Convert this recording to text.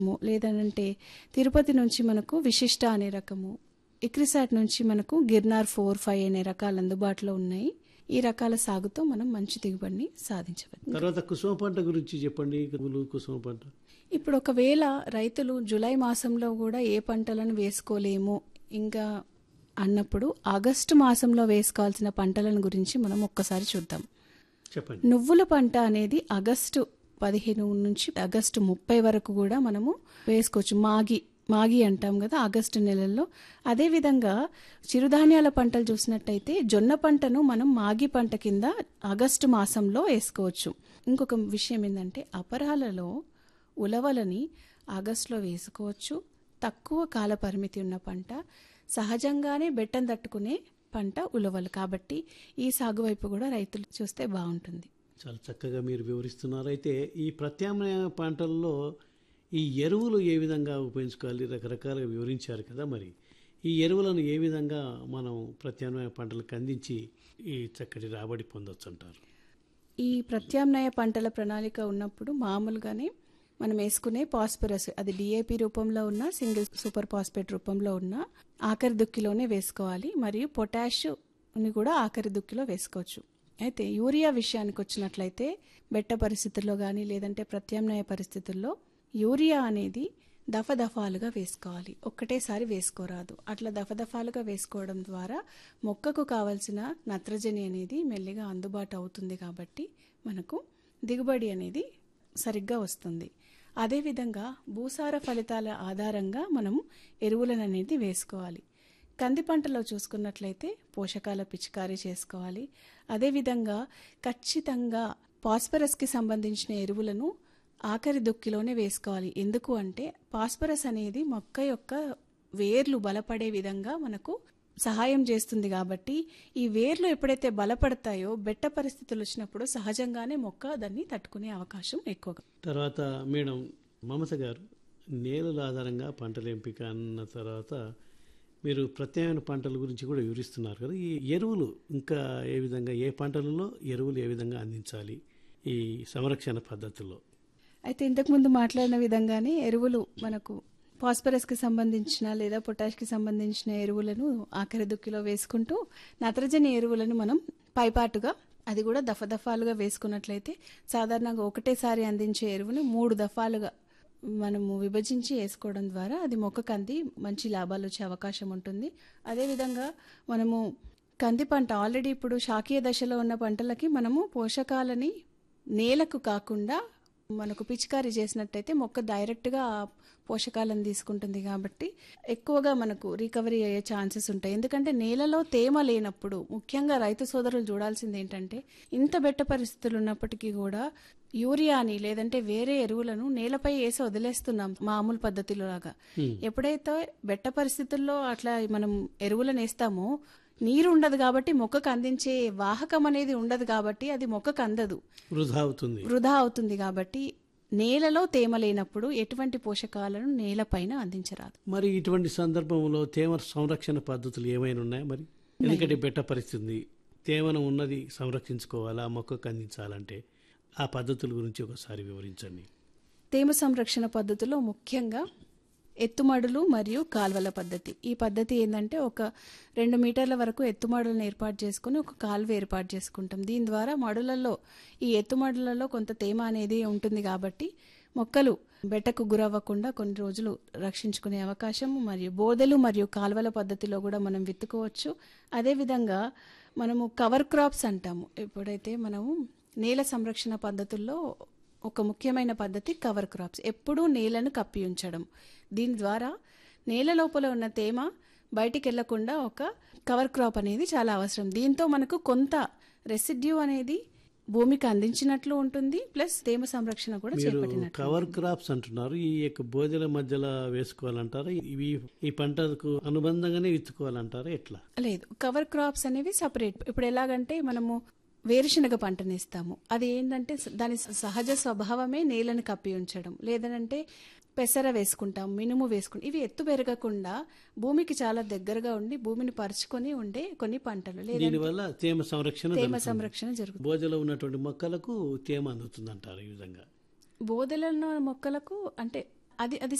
లేదనంటే తిరుపతి నుంచి మనకు విశిష్ట అనే రకము ఇక్రిసాట్ నుంచి మనకు గిర్నార్ ఫోర్ ఫైవ్ అనే రకాలు అందుబాటులో ఉన్నాయి ఈ రకాల సాగుతో మనం మంచి దిగుబడిని సాధించవచ్చు తర్వాత కుసుమ పంట గురించి చెప్పండి పువ్వులు కుసుమ పంట ఇప్పుడు ఒకవేళ రైతులు జూలై మాసంలో కూడా ఏ పంటలను వేసుకోలేము ఇంకా అన్నప్పుడు ఆగస్టు మాసంలో వేసుకోవాల్సిన పంటలను గురించి మనం ఒక్కసారి చూద్దాం చెప్పండి నువ్వుల పంట అనేది ఆగస్టు పదిహేను నుంచి ఆగస్టు ముప్పై వరకు కూడా మనము వేసుకోవచ్చు మాగి మాగి అంటాం కదా ఆగస్టు నెలల్లో అదేవిధంగా చిరుధాన్యాల పంటలు చూసినట్టయితే జొన్న పంటను మనం మాగి పంట కింద ఆగస్టు మాసంలో వేసుకోవచ్చు ఇంకొక విషయం ఏంటంటే అపరాలలో ఉలవలని ఆగస్టులో వేసుకోవచ్చు తక్కువ కాల పరిమితి ఉన్న పంట సహజంగానే బెట్టం తట్టుకునే పంట ఉలవలు కాబట్టి ఈ సాగు వైపు కూడా రైతులు చూస్తే బాగుంటుంది చాలా చక్కగా మీరు వివరిస్తున్నారు అయితే ఈ ప్రత్యామ్నాయ పంటల్లో ఈ ఎరువులు ఏ విధంగా ఉపయోగించుకోవాలి రకరకాలుగా వివరించారు కదా మరి ఈ ఎరువులను ఏ విధంగా మనం ప్రత్యామ్నాయ పంటలకు అందించి ఈ చక్కటి రాబడి పొందొచ్చు అంటారు ఈ ప్రత్యామ్నాయ పంటల ప్రణాళిక ఉన్నప్పుడు మామూలుగానే మనం వేసుకునే పాస్పరస్ అది డిఏపి రూపంలో ఉన్న సింగిల్ సూపర్ పాస్పేట్ రూపంలో ఉన్న ఆఖరి దుక్కిలోనే వేసుకోవాలి మరియు పొటాష్ కూడా ఆఖరి దుక్కిలో వేసుకోవచ్చు అయితే యూరియా విషయానికి వచ్చినట్లయితే బెట్ట పరిస్థితుల్లో కానీ లేదంటే ప్రత్యామ్నాయ పరిస్థితుల్లో యూరియా అనేది దఫదఫాలుగా వేసుకోవాలి ఒక్కటేసారి వేసుకోరాదు అట్లా దఫదఫాలుగా వేసుకోవడం ద్వారా మొక్కకు కావలసిన నత్రజని అనేది మెల్లిగా అందుబాటు అవుతుంది కాబట్టి మనకు దిగుబడి అనేది సరిగ్గా వస్తుంది అదేవిధంగా భూసార ఫలితాల ఆధారంగా మనం ఎరువులను అనేది వేసుకోవాలి కంది పంటలో చూసుకున్నట్లయితే పోషకాల పిచికారీ చేసుకోవాలి అదేవిధంగా ఖచ్చితంగా పాస్పరస్కి సంబంధించిన ఎరువులను ఆఖరి దుక్కిలోనే వేసుకోవాలి ఎందుకు అంటే పాస్పరస్ అనేది మొక్క యొక్క వేర్లు బలపడే విధంగా మనకు సహాయం చేస్తుంది కాబట్టి ఈ వేర్లు ఎప్పుడైతే బలపడతాయో బెట్ట పరిస్థితులు వచ్చినప్పుడు సహజంగానే మొక్క దాన్ని తట్టుకునే అవకాశం ఎక్కువగా తర్వాత మేడం మమత గారు నేలల ఆధారంగా పంటల ఎంపిక అన్న తర్వాత మీరు ప్రత్యామ్నాయ పంటల గురించి కూడా వివరిస్తున్నారు కదా ఈ ఎరువులు ఇంకా ఏ విధంగా ఏ పంటలలో ఎరువులు ఏ విధంగా అందించాలి ఈ సంరక్షణ పద్ధతుల్లో అయితే ఇంతకుముందు మాట్లాడిన విధంగానే ఎరువులు మనకు ఫాస్ఫరస్కి సంబంధించిన లేదా పొటాష్కి సంబంధించిన ఎరువులను ఆఖరి దుక్కిలో వేసుకుంటూ నత్రజని ఎరువులను మనం పైపాటుగా అది కూడా దఫదఫాలుగా వేసుకున్నట్లయితే సాధారణంగా ఒకటేసారి అందించే ఎరువుని మూడు దఫాలుగా మనము విభజించి వేసుకోవడం ద్వారా అది మొక్కకు అంది మంచి లాభాలు వచ్చే అవకాశం ఉంటుంది అదేవిధంగా మనము కంది పంట ఆల్రెడీ ఇప్పుడు శాకీయ దశలో ఉన్న పంటలకి మనము పోషకాలని నేలకు కాకుండా మనకు పిచికారీ చేసినట్టయితే మొక్క డైరెక్ట్గా ఆ పోషకాలను తీసుకుంటుంది కాబట్టి ఎక్కువగా మనకు రికవరీ అయ్యే ఛాన్సెస్ ఉంటాయి ఎందుకంటే నేలలో తేమ లేనప్పుడు ముఖ్యంగా రైతు సోదరులు చూడాల్సింది ఏంటంటే ఇంత బెట్ట పరిస్థితులు ఉన్నప్పటికీ కూడా యూరియాని లేదంటే వేరే ఎరువులను నేలపై వేసి వదిలేస్తున్నాం మామూలు పద్ధతిలో లాగా ఎప్పుడైతే బెట్ట పరిస్థితుల్లో అట్లా మనం ఎరువులను వేస్తామో నీరు ఉండదు కాబట్టి మొక్కకు అందించే వాహకం అనేది ఉండదు కాబట్టి అది మొక్కకు అందదు వృధా అవుతుంది వృధా అవుతుంది కాబట్టి నేలలో తేమ లేనప్పుడు ఎటువంటి పోషకాలను నేలపైన అందించరాదు మరి ఇటువంటి సందర్భంలో తేమ సంరక్షణ పద్ధతులు ఏమైనా ఉన్నాయా మరి ఎందుకంటే బెట్ట పరిస్థితి తేమను ఉన్నది సంరక్షించుకోవాలా మొక్కకు అందించాలంటే ఆ పద్ధతుల గురించి ఒకసారి వివరించండి తేమ సంరక్షణ పద్ధతిలో ముఖ్యంగా ఎత్తుమడులు మరియు కాల్వల పద్ధతి ఈ పద్ధతి ఏంటంటే ఒక రెండు మీటర్ల వరకు ఎత్తుమడులను ఏర్పాటు చేసుకుని ఒక కాలువ ఏర్పాటు చేసుకుంటాం దీని ద్వారా మడులలో ఈ ఎత్తుమడులలో కొంత తేమ అనేది ఉంటుంది కాబట్టి మొక్కలు బెట్టకు గురవ్వకుండా కొన్ని రోజులు రక్షించుకునే అవకాశం మరియు బోదెలు మరియు కాలువల పద్ధతిలో కూడా మనం విత్తుకోవచ్చు అదేవిధంగా మనము కవర్ క్రాప్స్ అంటాము ఎప్పుడైతే మనము నేల సంరక్షణ పద్ధతుల్లో ఒక ముఖ్యమైన పద్ధతి కవర్ క్రాప్స్ ఎప్పుడూ నేలను కప్పి ఉంచడం దీని ద్వారా నేల లోపల ఉన్న తేమ బయటికి వెళ్లకుండా ఒక కవర్ క్రాప్ అనేది చాలా అవసరం దీంతో మనకు కొంత రెసిడ్యూ అనేది భూమికి అందించినట్లు ఉంటుంది ప్లస్ తేమ సంరక్షణ కూడా మీరు చేపట్టినట్లు కవర్ క్రాప్స్ అంటున్నారు ఈ యొక్క బోధల మధ్యలో వేసుకోవాలంటారా ఇవి ఈ పంటకు అనుబంధంగానే విత్తుకోవాలంటారా ఎట్లా లేదు కవర్ క్రాప్స్ అనేవి సపరేట్ ఇప్పుడు ఎలాగంటే మనము వేరుశనగ పంటని ఇస్తాము అది ఏంటంటే స- దాని స- సహజ స్వభావమే నేలను కప్పి ఉంచడం లేదనంటే పెసర వేసుకుంటాం మినుము వేసుకుంటాం ఇవి ఎత్తు పెరగకుండా భూమికి చాలా దగ్గరగా ఉండి భూమిని పరుచుకొని ఉండే కొన్ని పంటలు లేదా దీనివల్ల తేమ సంరక్షణ తేమ జరుగుతుంది. సంరక్షణ జరుగుతుంది బోధలో ఉన్నటువంటి మొక్కలకు తేమ అందుతుంది అంటారు ఈ విధంగా బోదెలలో మొక్కలకు అంటే అది అది